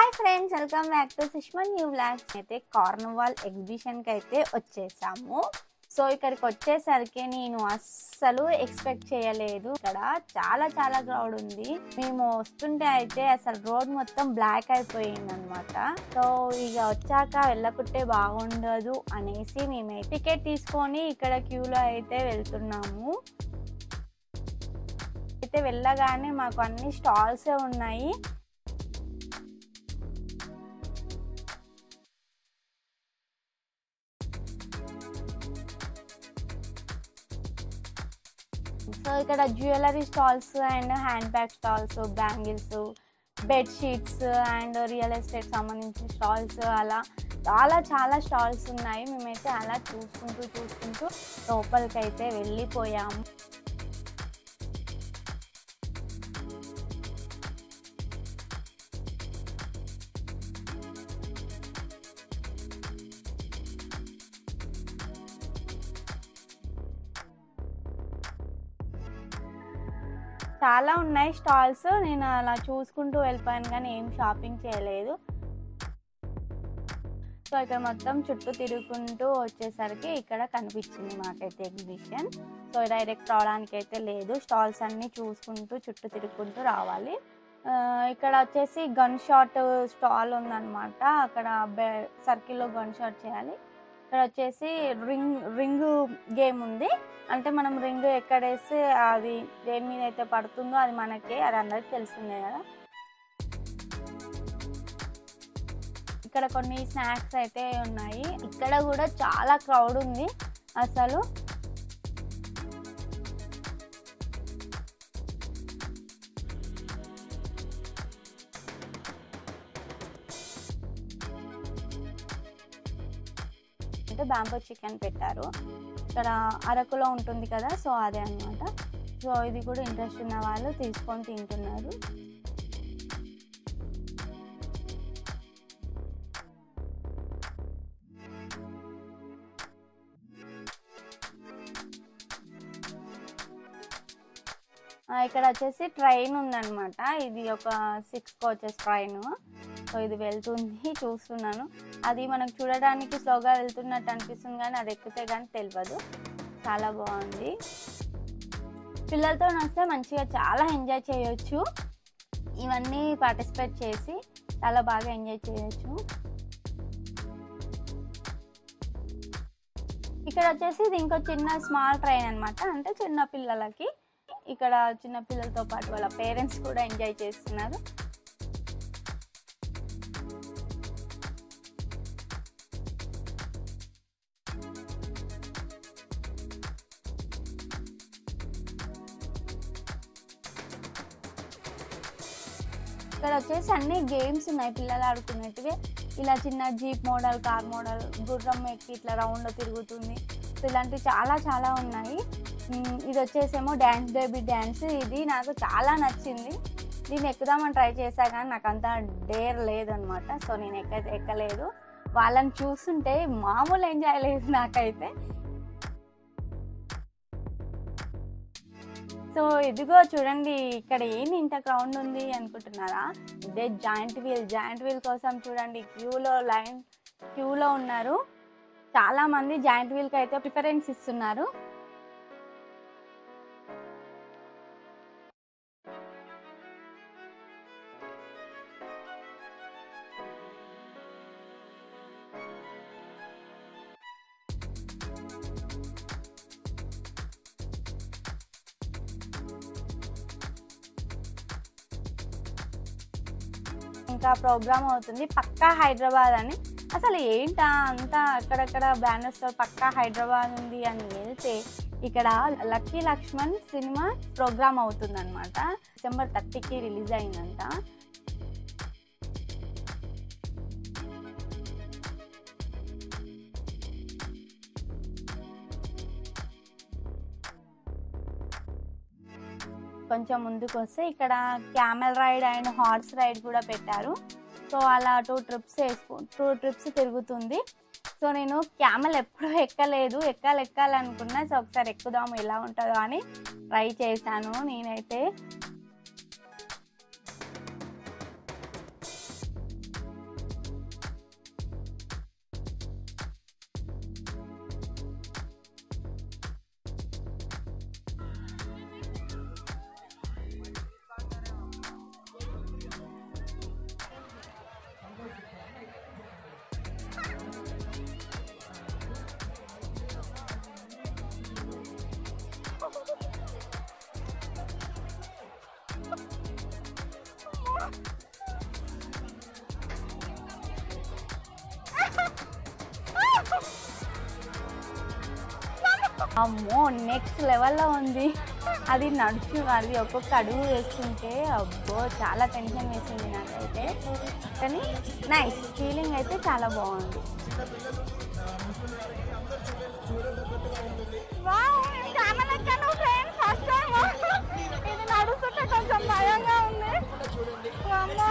Hi friends welcome back to Sushma new blogs అయితే carnival ఎగ్జిబిషన్కి అయితే వచ్చేసాము సో ఇక్కడికి వచ్చేసరికి నేను అస్సలు ఎక్స్పెక్ట్ చేయలేదు ఇక్కడ చాలా చాలా క్రౌడ్ ఉంది మేము వస్తుంటే అయితే అసలు రోడ్ మొత్తం బ్లాక్ అయిపోయింది అనమాట సో ఇక వచ్చాక వెళ్ళకుంటే బాగుండదు అనేసి మేము టికెట్ తీసుకొని ఇక్కడ క్యూలో అయితే వెళ్తున్నాము అయితే వెళ్ళగానే మాకు అన్ని స్టాల్స్ ఉన్నాయి సో ఇక్కడ jewellery stalls and hand bag stalls bangles bed sheets and real estate సంబంధించిన స్టాల్స్ అలా చాలా చాలా స్టాల్స్ ఉన్నాయి మేమైతే అలా చూసుకుంటూ చూసుకుంటూ లోపలికి అయితే వెళ్ళిపోయాము చాలా ఉన్నాయి స్టాల్స్ నేను అలా చూసుకుంటూ వెళ్ళిపోయాను కానీ ఏం షాపింగ్ చేయలేదు సో ఇక్కడ మొత్తం చుట్టూ తిరుగుకుంటూ వచ్చేసరికి ఇక్కడ కనిపించింది మాకైతే ఎగ్జిబిషన్ సో డైరెక్ట్ రావడానికి అయితే లేదు స్టాల్స్ అన్నీ చూసుకుంటూ చుట్టూ తిరుగుకుంటూ రావాలి ఆ, ఇక్కడ వచ్చేసి గన్ షాట్ స్టాల్ ఉందన్నమాట అక్కడ సర్కిల్లో గన్ షాట్ చేయాలి ఇక్కడ వచ్చేసి రింగ్ రింగ్ గేమ్ ఉంది అంటే మనం రింగ్ ఎక్కడేస్తే అది దేని మీద అయితే పడుతుందో అది మనకే అది అందరికి తెలిసిందే కదా ఇక్కడ కొన్ని స్నాక్స్ అయితే ఉన్నాయి ఇక్కడ కూడా చాలా క్రౌడ్ ఉంది అసలు అంటే బ్యాంబో చికెన్ పెట్టారు ఇక్కడ అరకులో ఉంటుంది కదా సో అదే అన్నమాట సో ఇది కూడా ఇంట్రెస్ట్ ఉన్న వాళ్ళు తీసుకొని తింటున్నారు ఆ, ఇక్కడ వచ్చేసి ట్రైన్ ఉందన్నమాట ఇది ఒక సిక్స్ కోచెస్ ట్రైన్ సో ఇది వెళ్తుంది చూస్తున్నాను అది మనకు చూడడానికి స్లోగా వెళ్తున్నట్టు అనిపిస్తుంది కానీ అది ఎక్కితే కానీ తెలియదు చాలా బాగుంది పిల్లలతో వస్తే మంచిగా చాలా ఎంజాయ్ చేయొచ్చు ఇవన్నీ పార్టిసిపేట్ చేసి చాలా బాగా ఎంజాయ్ చేయొచ్చు ఇక్కడ వచ్చేసి ఇది ఇంకో చిన్న స్మాల్ ట్రైన్ అన్నమాట అంటే చిన్న పిల్లలకి ఇక్కడ చిన్న పిల్లలతో పాటు వాళ్ళ పేరెంట్స్ కూడా ఎంజాయ్ చేస్తున్నారు ఇక్కడ వచ్చేసి అన్ని గేమ్స్ ఉన్నాయి పిల్లలు ఆడుకునేటివి ఇలా చిన్న జీప్ మోడల్ కార్ మోడల్ గుర్రం ఎక్కి ఇట్లా రౌండ్ తిరుగుతుంది సో ఇలాంటివి చాలా చాలా ఉన్నాయి ఉమ్, ఇది వచ్చేసేమో డ్యాన్స్ బేబీ డ్యాన్స్ ఇది నాకు చాలా నచ్చింది దీన్ని ఎక్కుదామని ట్రై చేశా కానీ నాకు అంత డేర్ లేదనమాట సో నేను ఎక్క ఎక్కలేదు వాళ్ళని చూస్తుంటే మామూలు ఎంజాయ్ లేదు నాకైతే సో ఇదిగో చూడండి ఇక్కడ ఏంది ఇంత క్రౌడ్ ఉంది అనుకుంటున్నారా ఇదే జాయింట్ వీల్ జాయింట్ వీల్ కోసం చూడండి క్యూలో లైన్ క్యూలో ఉన్నారు చాలా మంది జాయింట్ వీల్కి అయితే ప్రిఫరెన్స్ ఇస్తున్నారు ఇంకా ప్రోగ్రామ్ అవుతుంది పక్కా హైదరాబాద్ అని అసలు ఏంటా అంతా అక్కడక్కడ బ్యానర్స్ పక్కా హైదరాబాద్ ఉంది అని వెళ్తే ఇక్కడ లక్కీ లక్ష్మణ్ సినిమా ప్రోగ్రామ్ అవుతుంది అనమాట డిసెంబర్ థర్టీకి రిలీజ్ అయిందంట కొంచెం ముందుకు వస్తే ఇక్కడ camel ride and horse ride కూడా పెట్టారు సో అలా టూ ట్రిప్స్ వేసుకో టూ ట్రిప్స్ తిరుగుతుంది సో నేను క్యామెల్ ఎప్పుడూ ఎక్కలేదు ఎక్కాలి ఎక్కాలనుకున్నా సో ఒకసారి ఎక్కుదాము ఎలా ఉంటుందో అని ట్రై చేశాను నేనైతే అమ్మో నెక్స్ట్ లెవెల్లో ఉంది అది నడుచు అది ఒక్కొక్క అడుగు వేస్తుంటే అబ్బో చాలా టెన్షన్ వేసింది నాకైతే కానీ నైస్ ఫీలింగ్ అయితే చాలా బాగుంది వావ్, నేను చాలా ఎక్కాను friends, first time. ఇది నడుస్తుంటే కొంచెం భయంగా ఉంది అమ్మో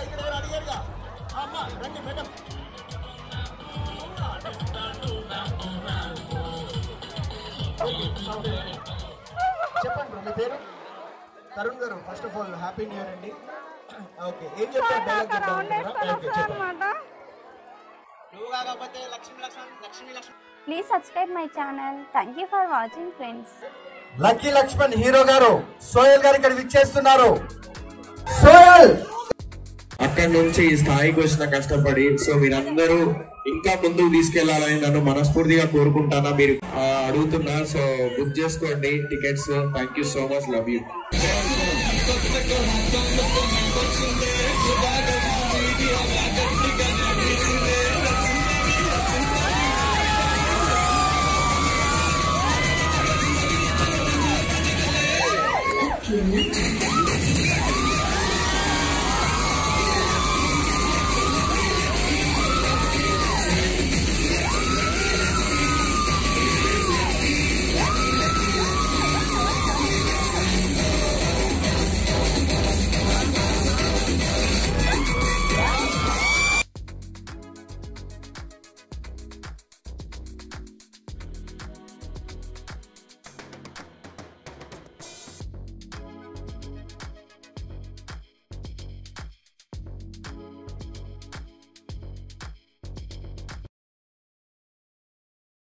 చెప్పండి బ్రో మీ పేరు తరుణ్ గారు first of all happy new year అండి ఓకే ఏం చెప్తారు డైలాగ్ చెప్తారు ఓకే చెప్పండి నువ్వు కాకపోతే Lakshmi Lakshmi Lakshmi Lakshmi please subscribe my channel thank you for watching friends Lucky Lakshman hero గారు సోయల్ గారు ఇక్కడ విచ్చేస్తున్నారు సోయల్ అక్కడి నుంచి ఈ స్థాయికి వచ్చిన కష్టపడి సో మీరందరూ ఇంకా ముందుకు తీసుకెళ్లాలని నన్ను మనస్ఫూర్తిగా కోరుకుంటానా మీరు ఆ, అడుగుతున్నా సో బుక్ చేసుకోండి tickets thank you so much love you Thank you.